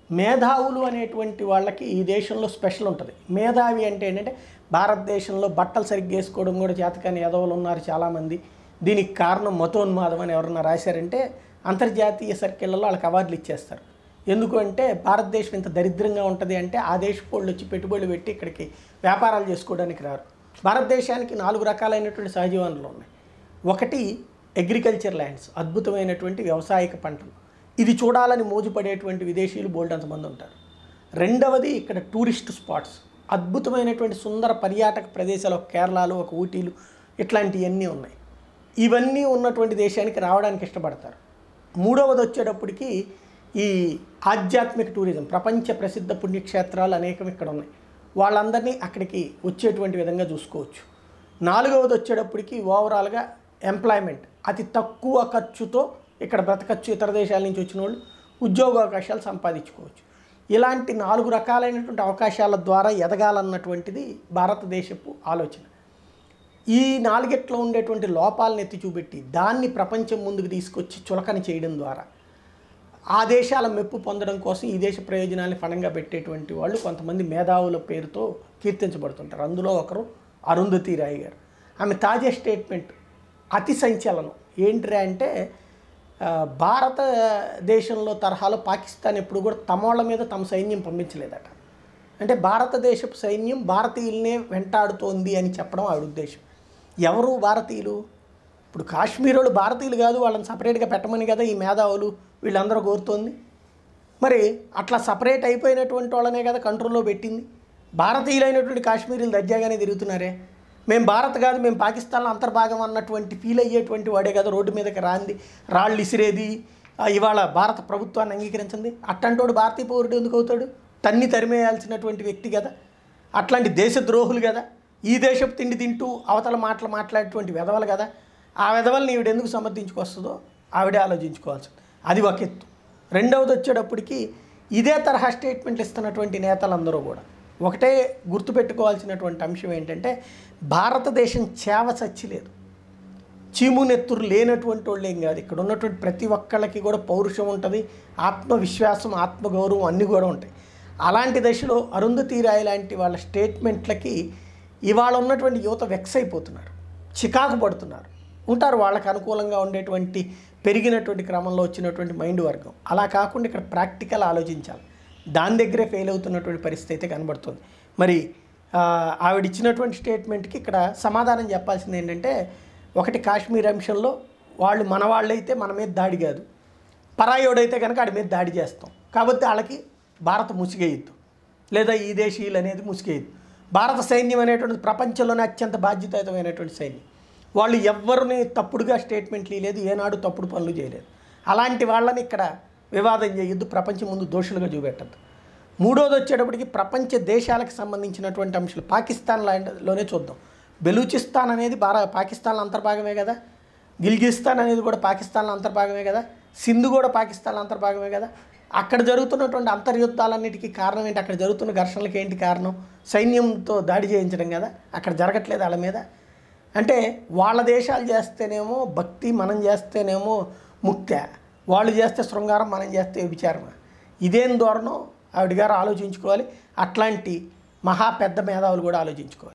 మేధావులు అనేటువంటి వాళ్ళకి ఈ దేశంలో స్పెషల్ ఉంటుంది మేధావి అంటే ఏంటంటే భారతదేశంలో బట్టలు సరిగ్గా వేసుకోవడం కూడా చేతకాని ఎదవలు ఉన్నారు చాలామంది దీనికి కారణం మతోన్మాదం అని ఎవరన్నా రాశారంటే అంతర్జాతీయ సర్కిళ్లలో వాళ్ళకి అవార్డులు ఇచ్చేస్తారు ఎందుకు అంటే భారతదేశం ఇంత దరిద్రంగా ఉంటుంది అంటే ఆ దేశపు వాళ్ళు వచ్చి పెట్టుబడులు పెట్టి ఇక్కడికి వ్యాపారాలు చేసుకోవడానికి రారు భారతదేశానికి నాలుగు రకాలైనటువంటి సహజ వనరులు ఉన్నాయి ఒకటి అగ్రికల్చర్ ల్యాండ్స్ అద్భుతమైనటువంటి వ్యవసాయక పంటలు ఇది చూడాలని మోజుపడేటువంటి విదేశీయులు బోల్డ్ అంతమంది ఉంటారు రెండవది ఇక్కడ టూరిస్ట్ స్పాట్స్ అద్భుతమైనటువంటి సుందర పర్యాటక ప్రదేశాలు ఒక కేరళలో ఒక ఊటీలు ఇట్లాంటివన్నీ ఉన్నాయి ఇవన్నీ ఉన్నటువంటి దేశానికి రావడానికి ఇష్టపడతారు మూడవది వచ్చేటప్పటికి ఈ ఆధ్యాత్మిక టూరిజం ప్రపంచ ప్రసిద్ధ పుణ్యక్షేత్రాలు అనేకం ఇక్కడ ఉన్నాయి వాళ్ళందరినీ అక్కడికి వచ్చేటువంటి విధంగా చూసుకోవచ్చు నాలుగవది వచ్చేటప్పటికి ఓవరాల్గా ఎంప్లాయ్మెంట్ అతి తక్కువ ఖర్చుతో ఇక్కడ బ్రతకచ్చు ఇతర దేశాల నుంచి వచ్చిన వాళ్ళు ఉద్యోగ అవకాశాలు సంపాదించుకోవచ్చు ఇలాంటి నాలుగు రకాలైనటువంటి అవకాశాల ద్వారా ఎదగాలన్నటువంటిది భారతదేశపు ఆలోచన ఈ నాలుగిట్లో ఉండేటువంటి లోపాలను ఎత్తి చూపెట్టి దాన్ని ప్రపంచం ముందుకు తీసుకొచ్చి చులకన చేయడం ద్వారా ఆ దేశాల మెప్పు పొందడం కోసం ఈ దేశ ప్రయోజనాన్ని ఫలంగా పెట్టేటువంటి వాళ్ళు కొంతమంది మేధావుల పేరుతో కీర్తించబడుతుంటారు అందులో ఒకరు అరుంధతి రాయ్ గారు ఆమె తాజా స్టేట్మెంట్ అతి సంచలనం ఏంటిరా అంటే ఆ, భారతదేశంలో తరహాలో పాకిస్తాన్ ఎప్పుడు కూడా తమోళ్ళ మీద తమ సైన్యం పంపించలేదట అంటే భారతదేశపు సైన్యం భారతీయులనే వెంటాడుతోంది అని చెప్పడం ఆవిడ ఉద్దేశం ఎవరు భారతీయులు ఇప్పుడు కాశ్మీర్ వాళ్ళు భారతీయులు కాదు వాళ్ళని సపరేట్గా పెట్టమని కదా ఈ మేధావులు వీళ్ళందరూ కోరుతోంది మరి అట్లా సపరేట్ అయిపోయినటువంటి వాళ్ళనే కదా కంట్రోల్లో పెట్టింది భారతీయులైనటువంటి కాశ్మీరీలు దర్జాగానే తిరుగుతున్నారే మేము భారత్ కాదు మేము పాకిస్తాన్లో అంతర్భాగం అన్నటువంటి ఫీల్ అయ్యేటువంటి వాడే కదా రోడ్డు మీదకి రాంది రాళ్ళు ఇసిరేది ఆ, ఇవాళ భారత ప్రభుత్వాన్ని అంగీకరించింది అట్టంటోడు భారతీయ పౌరుడు ఎందుకు అవుతాడు తన్ని తరిమేయాల్సినటువంటి వ్యక్తి కదా అట్లాంటి దేశద్రోహులు కదా ఈ దేశపు తిండి తింటూ అవతల మాటలు మాట్లాడేటువంటి వెధవలు కదా ఆ వెధవల్ని ఈవిడ ఎందుకు సమర్థించుకొస్తుందో ఆవిడే ఆలోచించుకోవాల్సింది అది ఒక ఎత్తు రెండవది వచ్చేటప్పటికి ఇదే తరహా స్టేట్మెంట్లు ఇస్తున్నటువంటి నేతలందరూ కూడా ఒకటే గుర్తుపెట్టుకోవాల్సినటువంటి అంశం ఏంటంటే భారతదేశం చేవ చచ్చిలేదు చీము నెత్తురు లేనటువంటి వాళ్ళు ఏం కాదు ఇక్కడ ఉన్నటువంటి ప్రతి ఒక్కళ్ళకి కూడా పౌరుషం ఉంటుంది ఆత్మవిశ్వాసం ఆత్మగౌరవం అన్నీ కూడా ఉంటాయి అలాంటి దశలో అరుంధతీ రాయ్ లాంటి వాళ్ళ స్టేట్మెంట్లకి ఇవాళ ఉన్నటువంటి యువత వెక్స్ అయిపోతున్నారు చికాకు పడుతున్నారు ఉంటారు వాళ్ళకి అనుకూలంగా ఉండేటువంటి పెరిగినటువంటి క్రమంలో వచ్చినటువంటి మైండ్ వర్గం అలా కాకుండా ఇక్కడ ప్రాక్టికల్ ఆలోచించాలి దాని దగ్గరే ఫెయిల్ అవుతున్నటువంటి పరిస్థితి అయితే కనబడుతుంది మరి ఆ, ఆవిడ ఇచ్చినటువంటి స్టేట్మెంట్కి ఇక్కడ సమాధానం చెప్పాల్సింది ఏంటంటే ఒకటి కాశ్మీర్ అంశంలో వాళ్ళు మన వాళ్ళైతే మన మీద దాడి కాదు పరాయోడైతే కనుక ఆడి మీద దాడి చేస్తాం కాబట్టి వాళ్ళకి భారత ముసిగేయద్దు లేదా ఈ దేశీయులు అనేది ముసిగేయద్దు భారత సైన్యం అనేటువంటిది ప్రపంచంలోనే అత్యంత బాధ్యతాయుతమైనటువంటి సైన్యం వాళ్ళు ఎవ్వరిని తప్పుడుగా స్టేట్మెంట్లు ఇవ్వలేదు ఏనాడు తప్పుడు పనులు చేయలేదు అలాంటి వాళ్ళని ఇక్కడ వివాదం చేయొద్దు ప్రపంచం ముందు దోషులుగా చూపెట్టద్దు మూడోది వచ్చేటప్పటికి ప్రపంచ దేశాలకు సంబంధించినటువంటి అంశాలు పాకిస్తాన్ లాంటిలోనే చూద్దాం బెలూచిస్తాన్ అనేది భారత పాకిస్తాన్లో అంతర్భాగమే కదా గిల్గిస్తాన్ అనేది కూడా పాకిస్తాన్లో అంతర్భాగమే కదా సింధు కూడా పాకిస్తాన్లో అంతర్భాగమే కదా అక్కడ జరుగుతున్నటువంటి అంతర్యుద్ధాలన్నిటికీ కారణం ఏంటి అక్కడ జరుగుతున్న ఘర్షణలకు ఏంటి కారణం సైన్యంతో దాడి చేయించడం కదా అక్కడ జరగట్లేదు వాళ్ళ మీద అంటే వాళ్ళ దేశాలు చేస్తేనేమో భక్తి మనం చేస్తేనేమో ముక్త వాళ్ళు చేస్తే శృంగారం మనం చేస్తే విచారణ ఇదేం ధోరణం ఆవిడ గారు ఆలోచించుకోవాలి అట్లాంటి మహా పెద్ద మేధావులు కూడా ఆలోచించుకోవాలి